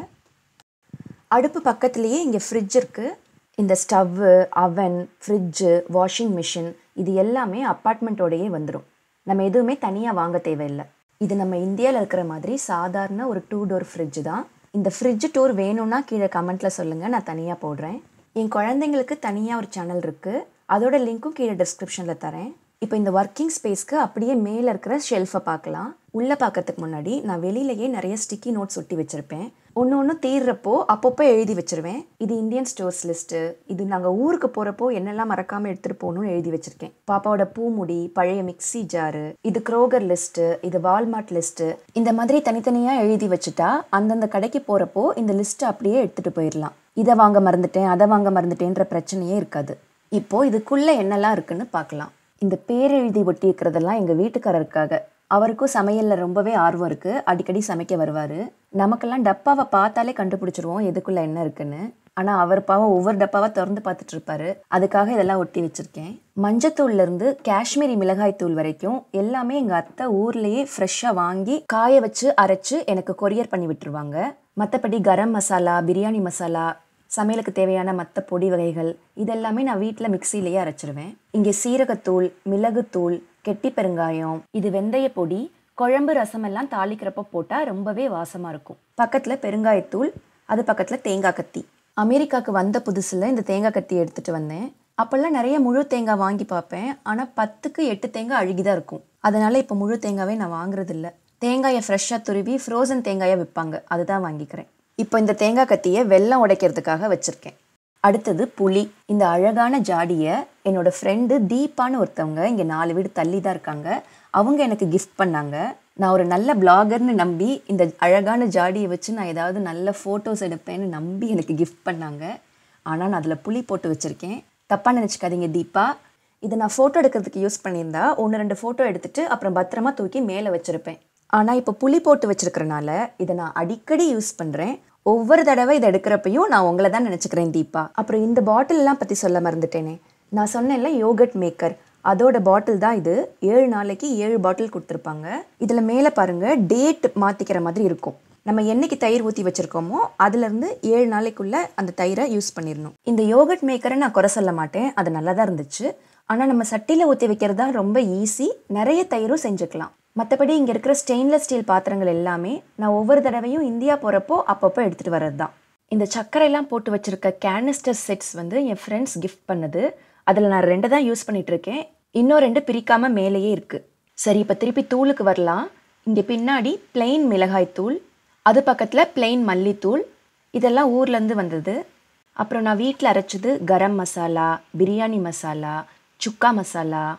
அடுப்பு பக்கத்துலேயே இங்கே ஃப்ரிட்ஜ் இருக்குது இந்த ஸ்டவ்வு அவன் ஃப்ரிட்ஜு வாஷிங் மிஷின் இது எல்லாமே அப்பார்ட்மெண்ட்டோடையே வந்துடும் நம்ம எதுவுமே தனியாக வாங்க தேவையில்லை இது நம்ம இந்தியாவில் இருக்கிற மாதிரி சாதாரண ஒரு டூ டோர் ஃப்ரிட்ஜ் தான் இந்த ஃப்ரிட்ஜ் டூர் வேணும்னா கீழே கமெண்ட்டில் சொல்லுங்கள் நான் தனியாக போடுறேன் என் குழந்தைங்களுக்கு தனியாக ஒரு சேனல் இருக்குது அதோட லிங்க்கும் கீழே டிஸ்கிரிப்ஷனில் தரேன் இப்போ இந்த ஒர்க்கிங் ஸ்பேஸ்க்கு அப்படியே மேலே இருக்கிற ஷெல்ஃபை பார்க்கலாம் உள்ளே பார்க்கறதுக்கு முன்னாடி நான் வெளியிலேயே நிறைய ஸ்டிக்கி நோட்ஸ் ஒட்டி வச்சுருப்பேன் ஒன்று ஒன்று தீர்றப்போ அப்பப்போ எழுதி வச்சிருவேன் இது இந்தியன் ஸ்டோர்ஸ் லிஸ்ட்டு இது நாங்கள் ஊருக்கு போகிறப்போ என்னெல்லாம் மறக்காமல் எடுத்துகிட்டு போகணும்னு எழுதி வச்சுருக்கேன் பாப்பாவோட பூமுடி பழைய மிக்ஸி ஜாரு இது க்ரோகர் லிஸ்ட்டு இது வால்மார்ட் லிஸ்ட்டு இந்த மாதிரி தனித்தனியாக எழுதி வச்சுட்டா அந்தந்த கடைக்கு போகிறப்போ இந்த லிஸ்ட்டை அப்படியே எடுத்துகிட்டு போயிடலாம் இதை வாங்க மறந்துட்டேன் அதை வாங்க மறந்துட்டேன்ற பிரச்சனையே இருக்காது இப்போ இதுக்குள்ளே என்னெல்லாம் இருக்குன்னு பார்க்கலாம் இந்த பேரெழுதி ஒட்டி இருக்கிறதெல்லாம் எங்கள் வீட்டுக்காரருக்காக அவருக்கும் சமையலில் ரொம்பவே ஆர்வம் இருக்குது அடிக்கடி சமைக்க வருவார் நமக்கெல்லாம் டப்பாவை பார்த்தாலே கண்டுபிடிச்சிருவோம் எதுக்குள்ளே என்ன இருக்குன்னு ஆனால் அவர் பாவம் ஒவ்வொரு டப்பாவை திறந்து பார்த்துட்டு இருப்பாரு அதுக்காக இதெல்லாம் ஒட்டி வச்சுருக்கேன் மஞ்சத்தூள்லேருந்து காஷ்மீரி மிளகாய் தூள் வரைக்கும் எல்லாமே எங்கள் அத்தை ஊர்லேயே ஃப்ரெஷ்ஷாக வாங்கி காய வச்சு அரைச்சு எனக்கு கொரியர் பண்ணி விட்டுருவாங்க மற்றபடி கரம் மசாலா பிரியாணி மசாலா சமையலுக்கு தேவையான மற்ற பொடி வகைகள் இதெல்லாமே நான் வீட்டில் மிக்சியிலேயே அரைச்சிருவேன் இங்கே சீரகத்தூள் மிளகுத்தூள் கெட்டி பெருங்காயம் இது வெந்தய பொடி குழம்பு ரசம் எல்லாம் தாளிக்கிறப்ப போட்டால் ரொம்பவே வாசமாக இருக்கும் பக்கத்தில் பெருங்காயத்தூள் அது பக்கத்தில் தேங்காய் கத்தி அமெரிக்காவுக்கு வந்த புதுசில் இந்த தேங்காய் கத்தி எடுத்துகிட்டு வந்தேன் அப்போல்லாம் நிறைய முழு தேங்காய் வாங்கி பார்ப்பேன் ஆனால் பத்துக்கு எட்டு தேங்காய் அழுகி தான் இருக்கும் அதனால இப்போ முழு தேங்காவே நான் வாங்குறதில்ல தேங்காயை ஃப்ரெஷ்ஷாக துருவி ஃப்ரோசன் தேங்காயை விற்பாங்க அதுதான் வாங்கிக்கிறேன் இப்போ இந்த தேங்காய் கத்தியை வெல்லம் உடைக்கிறதுக்காக வச்சுருக்கேன் அடுத்தது புளி இந்த அழகான ஜாடியை என்னோட ஃப்ரெண்டு தீபான்னு ஒருத்தவங்க இங்கே நாலு வீடு தள்ளி தான் இருக்காங்க அவங்க எனக்கு கிஃப்ட் பண்ணாங்க நான் ஒரு நல்ல பிளாகர்னு நம்பி இந்த அழகான ஜாடியை வச்சு நான் ஏதாவது நல்ல ஃபோட்டோஸ் எடுப்பேன்னு நம்பி எனக்கு கிஃப்ட் பண்ணாங்க ஆனால் நான் அதில் புளி போட்டு வச்சுருக்கேன் தப்பாக நினச்சிக்காதீங்க தீபா இதை நான் ஃபோட்டோ எடுக்கிறதுக்கு யூஸ் பண்ணியிருந்தா ஒன்று ரெண்டு ஃபோட்டோ எடுத்துட்டு அப்புறம் பத்திரமா தூக்கி மேலே வச்சுருப்பேன் ஆனால் இப்போ புளி போட்டு வச்சிருக்கிறனால இதை நான் அடிக்கடி யூஸ் பண்ணுறேன் ஒவ்வொரு தடவை இதை எடுக்கிறப்பையும் நான் உங்களை தான் நினச்சிக்கிறேன் தீபா அப்புறம் இந்த பாட்டில்லாம் பற்றி சொல்ல மறந்துட்டேனே நான் சொன்னேன்ல யோகட் மேக்கர் அதோட பாட்டில் தான் இது ஏழு நாளைக்கு ஏழு பாட்டில் கொடுத்துருப்பாங்க இதில் மேலே பாருங்க டேட் மாற்றிக்கிற மாதிரி இருக்கும் நம்ம என்னைக்கு தயிர் ஊற்றி வச்சுருக்கோமோ அதுலேருந்து ஏழு நாளைக்குள்ளே அந்த தயிரை யூஸ் பண்ணிடணும் இந்த யோகட் மேக்கரை நான் குறை சொல்ல மாட்டேன் அது நல்லா தான் இருந்துச்சு ஆனால் நம்ம சட்டியில் ஊற்றி வைக்கிறது தான் ரொம்ப ஈஸி நிறைய தயிரும் செஞ்சுக்கலாம் மற்றபடி இங்கே இருக்கிற ஸ்டெயின்லெஸ் ஸ்டீல் பாத்திரங்கள் எல்லாமே நான் ஒவ்வொரு தடவையும் இந்தியா போகிறப்போ அப்பப்போ எடுத்துகிட்டு வர்றது தான் இந்த சர்க்கரையெல்லாம் போட்டு வச்சிருக்க கேனிஸ்டர் செட்ஸ் வந்து என் ஃப்ரெண்ட்ஸ் கிஃப்ட் பண்ணது அதில் நான் ரெண்டு தான் யூஸ் பண்ணிட்டு இருக்கேன் இன்னும் ரெண்டு பிரிக்காம மேலேயே இருக்கு சரி இப்போ திருப்பி தூளுக்கு வரலாம் இங்கே பின்னாடி பிளெயின் மிளகாய் தூள் அது பக்கத்தில் பிளெயின் மல்லித்தூள் இதெல்லாம் ஊர்லேருந்து வந்தது அப்புறம் நான் வீட்டில் அரைச்சது கரம் மசாலா பிரியாணி மசாலா சுக்கா மசாலா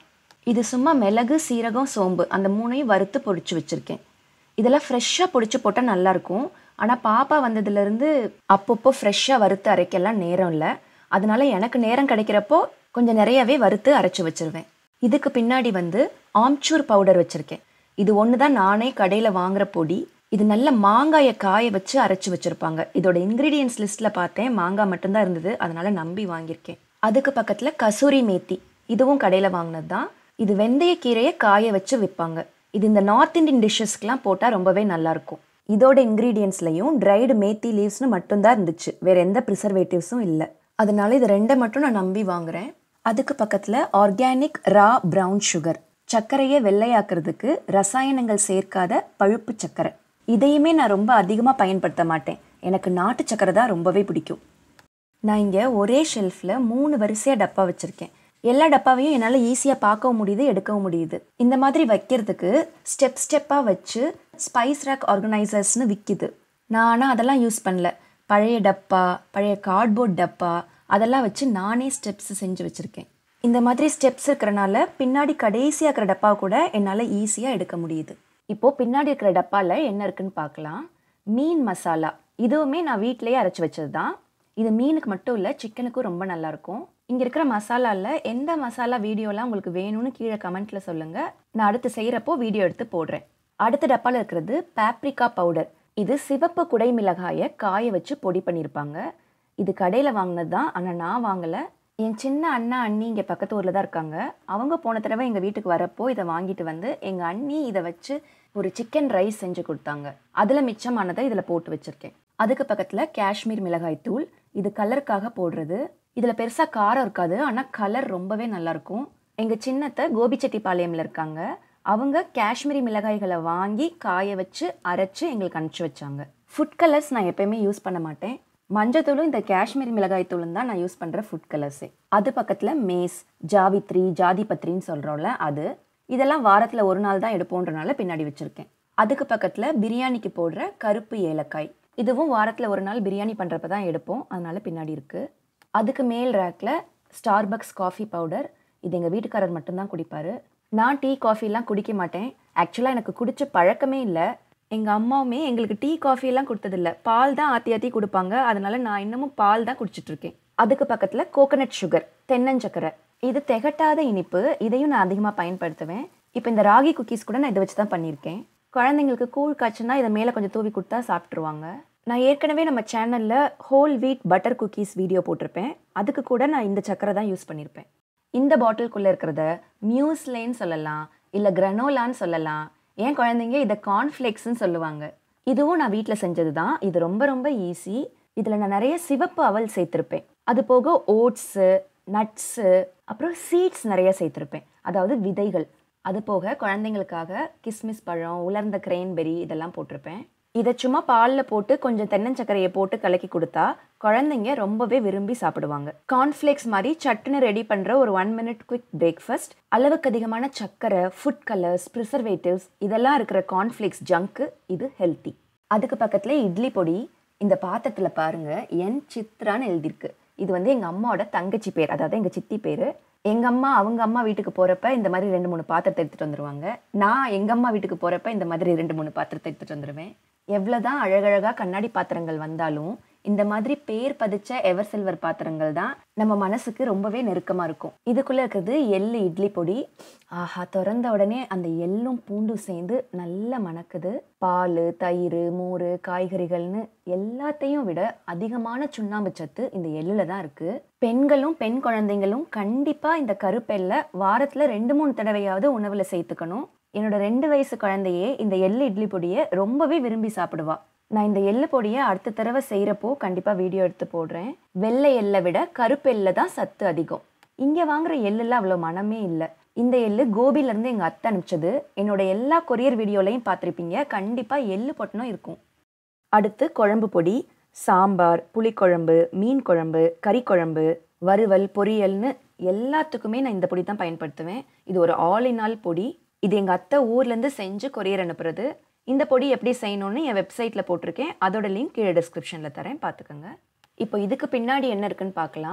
இது சும்மா மிளகு சீரகம் சோம்பு அந்த மூணையும் வறுத்து பொடிச்சு வச்சுருக்கேன் இதெல்லாம் ஃப்ரெஷ்ஷாக பொடிச்சு போட்டால் நல்லாயிருக்கும் ஆனால் பாப்பா வந்ததுலேருந்து அப்பப்போ ஃப்ரெஷ்ஷாக வறுத்து அரைக்கலாம் நேரம் இல்லை அதனால எனக்கு நேரம் கிடைக்கிறப்போ கொஞ்சம் நிறையவே வறுத்து அரைச்சி வச்சிருவேன் இதுக்கு பின்னாடி வந்து ஆம்ச்சூர் பவுடர் வச்சுருக்கேன் இது ஒன்று தான் நானே கடையில் வாங்குற பொடி இது நல்ல மாங்காயை காய வச்சு அரைச்சி வச்சுருப்பாங்க இதோட இன்க்ரீடியன்ஸ் லிஸ்ட்டில் பார்த்தேன் மாங்காய் மட்டும்தான் இருந்தது அதனால நம்பி வாங்கியிருக்கேன் அதுக்கு பக்கத்தில் கசூரி மேத்தி இதுவும் கடையில் வாங்கினது தான் இது வெந்தயக்கீரையை காய வச்சு விற்பாங்க இது இந்த நார்த் இந்தியன் டிஷ்ஷஸ்க்கெலாம் போட்டால் ரொம்பவே நல்லாயிருக்கும் இதோட இன்க்ரீடியன்ஸ்லையும் ட்ரைடு மேத்தி லீவ்ஸ்னு மட்டும்தான் இருந்துச்சு வேற எந்த ப்ரிசர்வேட்டிவ்ஸும் இல்லை அதனால இது ரெண்டை மட்டும் நான் நம்பி வாங்குறேன் அதுக்கு பக்கத்தில் ஆர்கானிக் ரா ப்ரௌன் சுகர் சர்க்கரையை வெள்ளையாக்குறதுக்கு ரசாயனங்கள் சேர்க்காத பழுப்பு சர்க்கரை இதையுமே நான் ரொம்ப அதிகமாக பயன்படுத்த மாட்டேன் எனக்கு நாட்டு சர்க்கரை தான் ரொம்பவே பிடிக்கும் நான் இங்கே ஒரே ஷெல்ஃபில் மூணு வரிசையாக டப்பா வச்சுருக்கேன் எல்லா டப்பாவையும் என்னால் ஈஸியாக பார்க்கவும் முடியுது எடுக்கவும் முடியுது இந்த மாதிரி வைக்கிறதுக்கு ஸ்டெப் ஸ்டெப்பாக வச்சு ஸ்பைஸ் ரேக் ஆர்கனைசர்ஸ்னு விற்கிது நான் ஆனால் அதெல்லாம் யூஸ் பண்ணல பழைய டப்பா பழைய கார்ட்போர்ட் டப்பா அதெல்லாம் வச்சு நானே ஸ்டெப்ஸ் செஞ்சு வச்சுருக்கேன் இந்த மாதிரி ஸ்டெப்ஸ் இருக்கிறனால பின்னாடி கடைசியாக இருக்கிற டப்பா கூட என்னால் ஈஸியாக எடுக்க முடியுது இப்போது பின்னாடி இருக்கிற டப்பாவில் என்ன இருக்குன்னு பார்க்கலாம் மீன் மசாலா இதுவுமே நான் வீட்டிலேயே அரைச்சி வச்சது தான் இது மீனுக்கு மட்டும் இல்லை சிக்கனுக்கும் ரொம்ப நல்லாயிருக்கும் இங்கே இருக்கிற மசாலாவில் எந்த மசாலா வீடியோலாம் உங்களுக்கு வேணும்னு கீழே கமெண்ட்டில் சொல்லுங்கள் நான் அடுத்து செய்கிறப்போ வீடியோ எடுத்து போடுறேன் அடுத்த டப்பாவில் இருக்கிறது பாப்ரிகா பவுடர் இது சிவப்பு குடை மிளகாயை காய வச்சு பொடி பண்ணியிருப்பாங்க இது கடையில் வாங்கினது தான் ஆனால் நான் வாங்கலை என் சின்ன அண்ணா அண்ணி இங்கே பக்கத்து ஊரில் தான் இருக்காங்க அவங்க போன தடவை எங்கள் வீட்டுக்கு வரப்போ இதை வாங்கிட்டு வந்து எங்கள் அண்ணி இதை வச்சு ஒரு சிக்கன் ரைஸ் செஞ்சு கொடுத்தாங்க அதில் மிச்சமானதை இதில் போட்டு வச்சுருக்கேன் அதுக்கு பக்கத்தில் காஷ்மீர் மிளகாய் தூள் இது கலருக்காக போடுறது இதில் பெருசாக காரம் இருக்காது ஆனால் கலர் ரொம்பவே நல்லாயிருக்கும் எங்கள் சின்னத்தை கோபிச்செட்டிப்பாளையமில் இருக்காங்க அவங்க காஷ்மீரி மிளகாய்களை வாங்கி காய வச்சு அரைச்சு எங்களுக்கு அனுப்பிச்சி வச்சாங்க ஃபுட் கலர்ஸ் நான் எப்பயுமே யூஸ் பண்ண மாட்டேன் மஞ்சத்தூளும் இந்த காஷ்மீரி மிளகாய் தூளும் தான் நான் யூஸ் பண்ணுற ஃபுட் கலர்ஸே அது பக்கத்தில் மேஸ் ஜாவித்ரி ஜாதிபத்ரின்னு சொல்கிறோம்ல அது இதெல்லாம் வாரத்தில் ஒரு நாள் தான் எடுப்போன்றனால பின்னாடி வச்சுருக்கேன் அதுக்கு பக்கத்தில் பிரியாணிக்கு போடுற கருப்பு ஏலக்காய் இதுவும் வாரத்தில் ஒரு நாள் பிரியாணி பண்ணுறப்ப தான் எடுப்போம் அதனால பின்னாடி இருக்குது அதுக்கு மேல் ரேக்கில் ஸ்டார்பக்ஸ் காஃபி பவுடர் இது எங்கள் வீட்டுக்காரர் மட்டும்தான் குடிப்பார் நான் டீ காஃபிலாம் குடிக்க மாட்டேன் ஆக்சுவலாக எனக்கு குடிச்ச பழக்கமே இல்லை எங்கள் அம்மாவுமே எங்களுக்கு டீ காஃபியெல்லாம் கொடுத்ததில்ல பால் தான் ஆற்றி ஆற்றி கொடுப்பாங்க அதனால நான் இன்னமும் பால் தான் குடிச்சிட்டு இருக்கேன் அதுக்கு பக்கத்தில் கோகனட் சுகர் தென்னஞ்சக்கரை இது திகட்டாத இனிப்பு இதையும் நான் அதிகமாக பயன்படுத்துவேன் இப்போ இந்த ராகி குக்கீஸ் கூட நான் இதை வச்சு தான் பண்ணியிருக்கேன் குழந்தைங்களுக்கு கூழ் காய்ச்சுனா இதை மேலே கொஞ்சம் தூவி கொடுத்தா சாப்பிட்ருவாங்க நான் ஏற்கனவே நம்ம சேனலில் whole wheat butter cookies video போட்டிருப்பேன் அதுக்கு கூட நான் இந்த சக்கரை தான் யூஸ் பண்ணியிருப்பேன் இந்த பாட்டிலுக்குள்ளே இருக்கிறத மியூஸ்லேன்னு சொல்லலாம் இல்லை கிரனோலான்னு சொல்லலாம் என் குழந்தைங்க இதை கார்ன்ஃப்ளேக்ஸ்னு சொல்லுவாங்க இதுவும் நான் வீட்டில் செஞ்சது தான் இது ரொம்ப ரொம்ப ஈஸி இதில் நான் நிறைய சிவப்பு அவல் சேர்த்துருப்பேன் அது போக ஓட்ஸு நட்ஸு அப்புறம் சீட்ஸ் நிறைய சேர்த்துருப்பேன் அதாவது விதைகள் அது போக குழந்தைங்களுக்காக கிஸ்மிஸ் பழம் உலர்ந்த கிரேன்பெரி இதெல்லாம் போட்டிருப்பேன் இதை சும்மா பாலில் போட்டு கொஞ்சம் தென்னஞ்சக்கரையை போட்டு கலக்கி கொடுத்தா குழந்தைங்க ரொம்பவே விரும்பி சாப்பிடுவாங்க கார்ன்ஃப்ளேக்ஸ் மாதிரி சட்டுன்னு ரெடி பண்ணுற ஒரு ஒன் மினிட் குவிக் பிரேக்ஃபாஸ்ட் அளவுக்கு அதிகமான சக்கரை ஃபுட் கலர்ஸ் ப்ரிசர்வேட்டிவ்ஸ் இதெல்லாம் இருக்கிற கார்ன்ஃப்ளேக்ஸ் ஜங்க்கு இது ஹெல்த்தி அதுக்கு பக்கத்தில் இட்லி பொடி இந்த பாத்திரத்தில் பாருங்க என் சித்ரான்னு எழுதியிருக்கு இது வந்து எங்கள் அம்மாவோட தங்கச்சி பேர் அதாவது எங்கள் சித்தி பேர் எங்கள் அம்மா அவங்க அம்மா வீட்டுக்கு போகிறப்ப இந்த மாதிரி ரெண்டு மூணு பாத்திரத்தை எடுத்துகிட்டு வந்துடுவாங்க நான் எங்கள் அம்மா வீட்டுக்கு போகிறப்ப இந்த மாதிரி ரெண்டு மூணு பாத்திரத்தை எடுத்துகிட்டு வந்துடுவேன் எவ்வளோதான் அழகழகாக கண்ணாடி பாத்திரங்கள் வந்தாலும் இந்த மாதிரி பேர் பதிச்ச எவர் சில்வர் பாத்திரங்கள் தான் நம்ம மனசுக்கு ரொம்பவே நெருக்கமாக இருக்கும் இதுக்குள்ளே இருக்கிறது எள்ளு இட்லி பொடி ஆஹா திறந்த உடனே அந்த எள்ளும் பூண்டும் சேர்ந்து நல்லா மணக்குது பால் தயிர் மோர் காய்கறிகள்னு எல்லாத்தையும் விட அதிகமான சுண்ணாம்பு சத்து இந்த எள்ளில் தான் இருக்குது பெண்களும் பெண் குழந்தைங்களும் கண்டிப்பாக இந்த கருப்பெல்லை வாரத்தில் ரெண்டு மூணு தடவையாவது உணவில் சேர்த்துக்கணும் என்னோட ரெண்டு வயசு குழந்தையே இந்த எள்ளு இட்லி பொடியை ரொம்பவே விரும்பி சாப்பிடுவா நான் இந்த எள்ளு பொடியை அடுத்த தடவை செய்கிறப்போ கண்டிப்பாக வீடியோ எடுத்து போடுறேன் வெள்ளை எள்ளை விட கருப்பு எள்ளு தான் சத்து அதிகம் இங்கே வாங்குற எள்ளுலாம் அவ்வளோ மனமே இல்லை இந்த எள்ளு கோபிலேருந்து எங்கள் அத்தை அனுப்பிச்சது என்னோட எல்லா கொரியர் வீடியோலையும் பார்த்துருப்பீங்க கண்டிப்பாக எள்ளு பொட்டணும் இருக்கும் அடுத்து குழம்பு பொடி சாம்பார் புளிக்குழம்பு மீன் குழம்பு கறி குழம்பு வறுவல் பொரியல்னு எல்லாத்துக்குமே நான் இந்த பொடி தான் பயன்படுத்துவேன் இது ஒரு ஆல் இன் ஆல் பொடி இது எங்கள் அத்தை ஊர்லேருந்து செஞ்சு கொரியர் அனுப்புறது இந்த பொடி எப்படி செய்யணும்னு என் வெப்சைட்டில் போட்டிருக்கேன் அதோட லிங்க் கீழே டிஸ்கிரிப்ஷனில் தரேன் பார்த்துக்கோங்க இப்போ இதுக்கு பின்னாடி என்ன இருக்குன்னு பார்க்கலாம்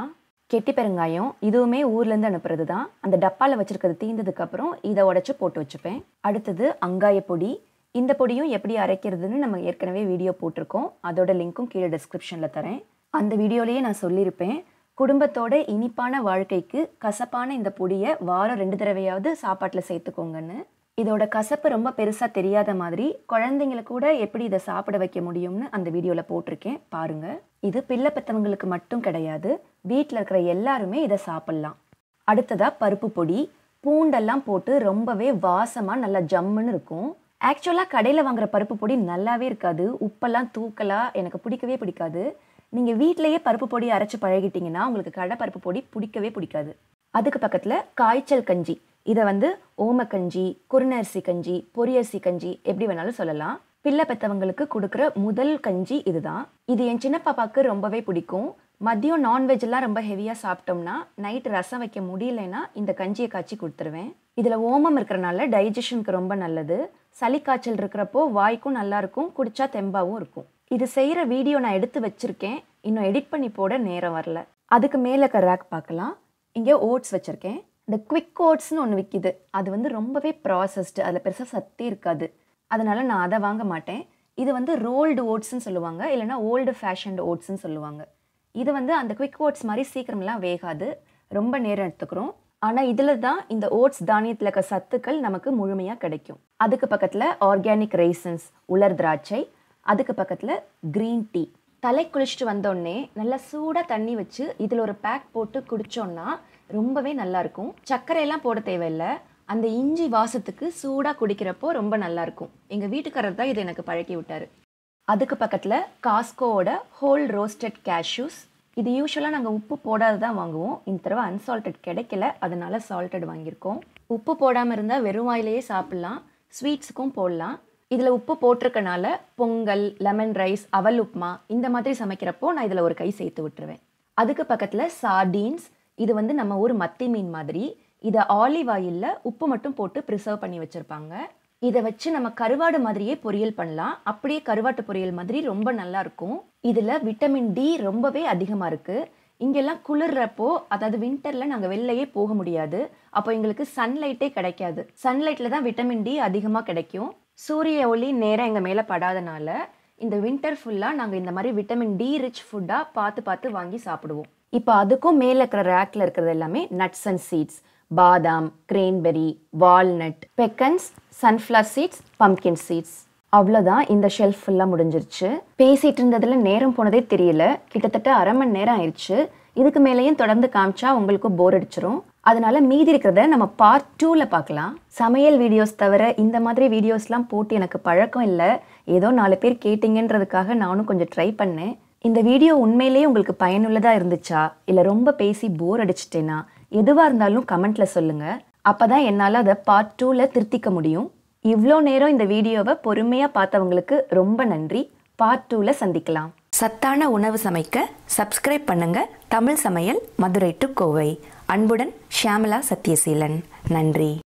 கெட்டி பெருங்காயம் இதுவுமே ஊர்லேருந்து அனுப்புறது தான் அந்த டப்பாவில் வச்சுருக்கிறது தீர்ந்ததுக்கப்புறம் இதை உடச்சி போட்டு வச்சுப்பேன் அடுத்தது அங்காய பொடி இந்த பொடியும் எப்படி அரைக்கிறதுன்னு நம்ம ஏற்கனவே வீடியோ போட்டிருக்கோம் அதோட லிங்க்கும் கீழே டிஸ்கிரிப்ஷனில் தரேன் அந்த வீடியோலேயே நான் சொல்லியிருப்பேன் குடும்பத்தோட இனிப்பான வாழ்க்கைக்கு கசப்பான இந்த பொடியை வாரம் ரெண்டு தடவையாவது சாப்பாட்டில் சேர்த்துக்கோங்கன்னு இதோட கசப்பு ரொம்ப பெருசாக தெரியாத மாதிரி குழந்தைங்களை கூட எப்படி இதை சாப்பிட வைக்க முடியும்னு அந்த வீடியோவில் போட்டிருக்கேன் பாருங்க இது பிள்ளை பெற்றவங்களுக்கு மட்டும் கிடையாது வீட்டில் இருக்கிற எல்லாருமே இதை சாப்பிட்லாம் அடுத்ததா பருப்பு பொடி பூண்டெல்லாம் போட்டு ரொம்பவே வாசமாக நல்லா ஜம்முன்னு இருக்கும் ஆக்சுவலாக கடையில் வாங்குற பருப்பு பொடி நல்லாவே இருக்காது உப்பெல்லாம் தூக்கலாக எனக்கு பிடிக்கவே பிடிக்காது நீங்கள் வீட்டிலேயே பருப்பு பொடி அரைச்சி பழகிட்டீங்கன்னா உங்களுக்கு கடை பருப்பு பொடி பிடிக்கவே பிடிக்காது அதுக்கு பக்கத்தில் காய்ச்சல் கஞ்சி இதை வந்து ஓமக்கஞ்சி குருணரிசி கஞ்சி பொரியரிசி கஞ்சி எப்படி வேணாலும் சொல்லலாம் பிள்ளை பெற்றவங்களுக்கு கொடுக்குற முதல் கஞ்சி இதுதான் இது என் சின்ன பாப்பாவுக்கு ரொம்பவே பிடிக்கும் மதியம் நான்வெஜ்லாம் ரொம்ப ஹெவியாக சாப்பிட்டோம்னா நைட் ரசம் வைக்க முடியலன்னா இந்த கஞ்சியை காய்ச்சி கொடுத்துருவேன் இதில் ஓமம் இருக்கிறனால டைஜஷனுக்கு ரொம்ப நல்லது சளி காய்ச்சல் இருக்கிறப்போ வாய்க்கும் நல்லா இருக்கும் குடிச்சா தெம்பாவும் இருக்கும் இது செய்கிற வீடியோ நான் எடுத்து வச்சிருக்கேன் இன்னும் எடிட் பண்ணி போட நேரம் வரல அதுக்கு மேலே இருக்க ரேக் பார்க்கலாம் இங்கே ஓட்ஸ் வச்சுருக்கேன் இந்த குவிக் ஓட்ஸ்னு ஒன்று விற்கிது அது வந்து ரொம்பவே ப்ராசஸ்டு அதில் பெருசாக சத்தே இருக்காது அதனால் நான் அதை வாங்க மாட்டேன் இது வந்து ரோல்டு ஓட்ஸ்னு சொல்லுவாங்க இல்லைனா ஓல்டு ஃபேஷன்டு ஓட்ஸ்னு சொல்லுவாங்க இது வந்து அந்த குவிக் ஓட்ஸ் மாதிரி சீக்கிரம்லாம் வேகாது ரொம்ப நேரம் எடுத்துக்கிறோம் ஆனால் இதில் தான் இந்த ஓட்ஸ் தானியத்தில் இருக்க சத்துக்கள் நமக்கு முழுமையாக கிடைக்கும் அதுக்கு பக்கத்தில் ஆர்கானிக் ரைசன்ஸ் உலர் திராட்சை அதுக்கு பக்கத்தில் க்ரீன் டீ தலை குளிச்சுட்டு வந்தோடனே நல்லா சூடாக தண்ணி வச்சு இதில் ஒரு பேக் போட்டு குடித்தோன்னா ரொம்பவே நல்லாயிருக்கும் சர்க்கரையெல்லாம் போட தேவையில்லை அந்த இஞ்சி வாசத்துக்கு சூடாக குடிக்கிறப்போ ரொம்ப நல்லாயிருக்கும் எங்கள் வீட்டுக்காரர் தான் இதை எனக்கு பழக்கி விட்டார் அதுக்கு பக்கத்தில் காஸ்கோவோட ஹோல் ரோஸ்டட் கேஷ்யூஸ் இது யூஸ்வலாக நாங்கள் உப்பு போடாது தான் வாங்குவோம் இந்த தடவை அன்சால்டட் கிடைக்கல அதனால சால்டட் வாங்கியிருக்கோம் உப்பு போடாமல் இருந்தால் வெறும் வாயிலேயே சாப்பிட்லாம் ஸ்வீட்ஸுக்கும் போடலாம் இதில் உப்பு போட்டிருக்கனால பொங்கல் லெமன் ரைஸ் அவல் உப்புமா இந்த மாதிரி சமைக்கிறப்போ நான் இதில் ஒரு கை சேர்த்து விட்டுருவேன் அதுக்கு பக்கத்தில் சார்டீன்ஸ் இது வந்து நம்ம ஊர் மத்தி மீன் மாதிரி இதை ஆலிவ் ஆயிலில் உப்பு மட்டும் போட்டு ப்ரிசர்வ் பண்ணி வச்சுருப்பாங்க இதை வச்சு நம்ம கருவாடு மாதிரியே பொரியல் பண்ணலாம் அப்படியே கருவாட்டு பொரியல் மாதிரி ரொம்ப நல்லா இருக்கும் இதில் விட்டமின் டி ரொம்பவே அதிகமாக இருக்குது இங்கெல்லாம் குளிர்றப்போ அதாவது வின்டரில் நாங்கள் வெளிலையே போக முடியாது அப்போ எங்களுக்கு சன்லைட்டே கிடைக்காது சன்லைட்டில் தான் விட்டமின் டி அதிகமாக கிடைக்கும் சூரிய ஒளி நேரம் எங்கள் மேலே படாதனால இந்த வின்டர் ஃபுல்லாக நாங்கள் இந்த மாதிரி விட்டமின் டி ரிச் ஃபுட்டாக பார்த்து பார்த்து வாங்கி சாப்பிடுவோம் இப்போ அதுக்கும் மேலே இருக்கிற ரேக்கில் இருக்கிறது எல்லாமே நட்ஸ் அண்ட் சீட்ஸ் பாதாம் cranberry walnut pecans sunflower seeds pumpkin seeds அவ்வளோதான் இந்த ஷெல்ஃப் ஃபுல்லாக முடிஞ்சிருச்சு பேசிட்டு இருந்ததுல நேரம் போனதே தெரியல கிட்டத்தட்ட அரை மணி நேரம் ஆயிடுச்சு இதுக்கு மேலேயும் தொடர்ந்து காமிச்சா உங்களுக்கு போர் அடிச்சிரும் அதனால மீதி இருக்கிறத நம்ம பார்ட் டூவில் பார்க்கலாம் சமையல் வீடியோஸ் தவிர இந்த மாதிரி வீடியோஸ்லாம் போட்டு எனக்கு பழக்கம் இல்லை ஏதோ நாலு பேர் கேட்டிங்கன்றதுக்காக நானும் கொஞ்சம் ட்ரை பண்ணேன் இந்த வீடியோ உண்மையிலேயே உங்களுக்கு பயனுள்ளதாக இருந்துச்சா இல்லை ரொம்ப பேசி போர் அடிச்சிட்டேனா எதுவாக இருந்தாலும் கமெண்ட்ல சொல்லுங்க அப்பதான் என்னால் அதை பார்ட் டூவில் திருத்திக்க முடியும் இவ்வளோ நேரம் இந்த வீடியோவை பொறுமையாக பார்த்தவங்களுக்கு ரொம்ப நன்றி பார்ட் டூவில் சந்திக்கலாம் சத்தான உணவு சமைக்க சப்ஸ்கிரைப் பண்ணுங்க தமிழ் சமையல் மதுரை டு கோவை அன்புடன் ஷியாமலா சத்யசீலன் நன்றி